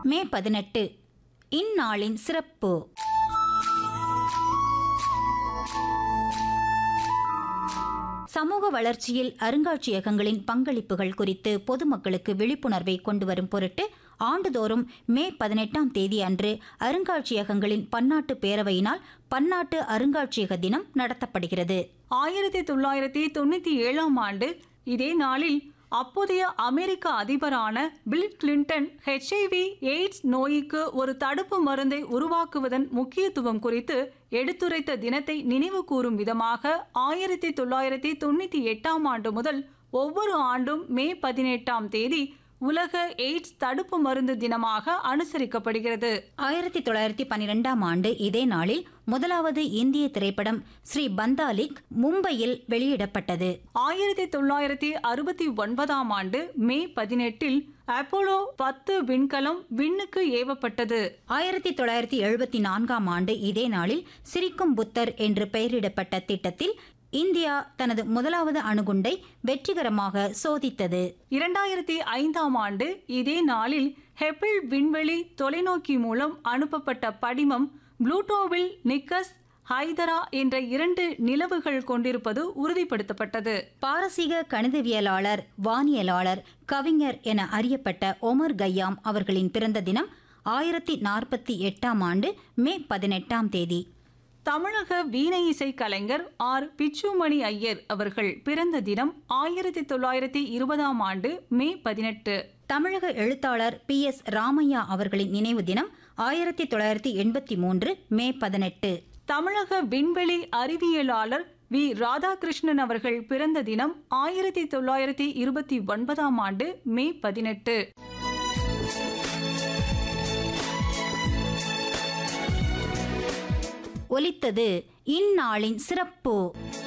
மே பதினெட்டு இந்நாளின் சிறப்பு சமூக வளர்ச்சியில் அருங்காட்சியகங்களின் பங்களிப்புகள் குறித்து பொதுமக்களுக்கு விழிப்புணர்வை கொண்டு வரும் பொருட்டு ஆண்டுதோறும் மே பதினெட்டாம் தேதி அன்று அருங்காட்சியகங்களின் பன்னாட்டு பேரவையினால் பன்னாட்டு அருங்காட்சியக தினம் நடத்தப்படுகிறது ஆயிரத்தி தொள்ளாயிரத்தி தொண்ணூத்தி ஏழாம் ஆண்டு இதே நாளில் அப்போதைய அமெரிக்க அதிபரான பில் கிளின்டன் ஹெச்ஐவி எய்ட்ஸ் நோய்க்கு ஒரு தடுப்பு மருந்தை உருவாக்குவதன் முக்கியத்துவம் குறித்து எடுத்துரைத்த தினத்தை நினைவு கூறும் விதமாக ஆயிரத்தி தொள்ளாயிரத்தி தொண்ணூத்தி எட்டாம் ஆண்டு முதல் ஒவ்வொரு ஆண்டும் மே பதினெட்டாம் தேதி உலக எய்ட்ஸ் தடுப்பு மருந்து தினமாக அனுசரிக்கப்படுகிறது ஆயிரத்தி தொள்ளாயிரத்தி பன்னிரெண்டாம் ஆண்டு இதே நாளில் முதலாவது இந்திய திரைப்படம் ஸ்ரீ பந்தாலிக் மும்பையில் வெளியிடப்பட்டது ஆயிரத்தி தொள்ளாயிரத்தி அறுபத்தி ஒன்பதாம் ஆண்டு மே பதினெட்டில் அப்போலோ பத்து விண்கலம் விண்ணுக்கு ஏவப்பட்டது ஆயிரத்தி தொள்ளாயிரத்தி எழுபத்தி நான்காம் ஆண்டு இதே நாளில் சிரிக்கும் புத்தர் என்று பெயரிடப்பட்ட திட்டத்தில் இந்தியா தனது முதலாவது அணுகுண்டை வெற்றிகரமாக சோதித்தது இரண்டாயிரத்தி ஐந்தாம் ஆண்டு இதே நாளில் ஹெபிள் விண்வெளி தொலைநோக்கி மூலம் அனுப்பப்பட்ட படிமம் புளூட்டோவில் நிக்கஸ் ஹைதரா என்ற இரண்டு நிலவுகள் கொண்டிருப்பது உறுதிப்படுத்தப்பட்டது பாரசீக கணிதவியலாளர் வானியலாளர் கவிஞர் என அறியப்பட்ட ஒமர் கய்யாம் அவர்களின் பிறந்த தினம் ஆயிரத்தி நாற்பத்தி எட்டாம் ஆண்டு மே பதினெட்டாம் தேதி தமிழக வீணை இசை கலைஞர் ஆர் பிச்சுமணி ஐயர் அவர்கள் பிறந்த தினம் ஆயிரத்தி தொள்ளாயிரத்தி இருபதாம் ஆண்டு மே பதினெட்டு தமிழக எழுத்தாளர் பி எஸ் ராமையா அவர்களின் நினைவு தினம் ஆயிரத்தி தொள்ளாயிரத்தி எண்பத்தி மூன்று மே பதினெட்டு தமிழக விண்வெளி அறிவியலாளர் வி ராதாகிருஷ்ணன் அவர்கள் பிறந்த தினம் ஆயிரத்தி தொள்ளாயிரத்தி இருபத்தி ஒன்பதாம் ஆண்டு மே பதினெட்டு ஒலித்தது இந்நாளின் சிறப்பு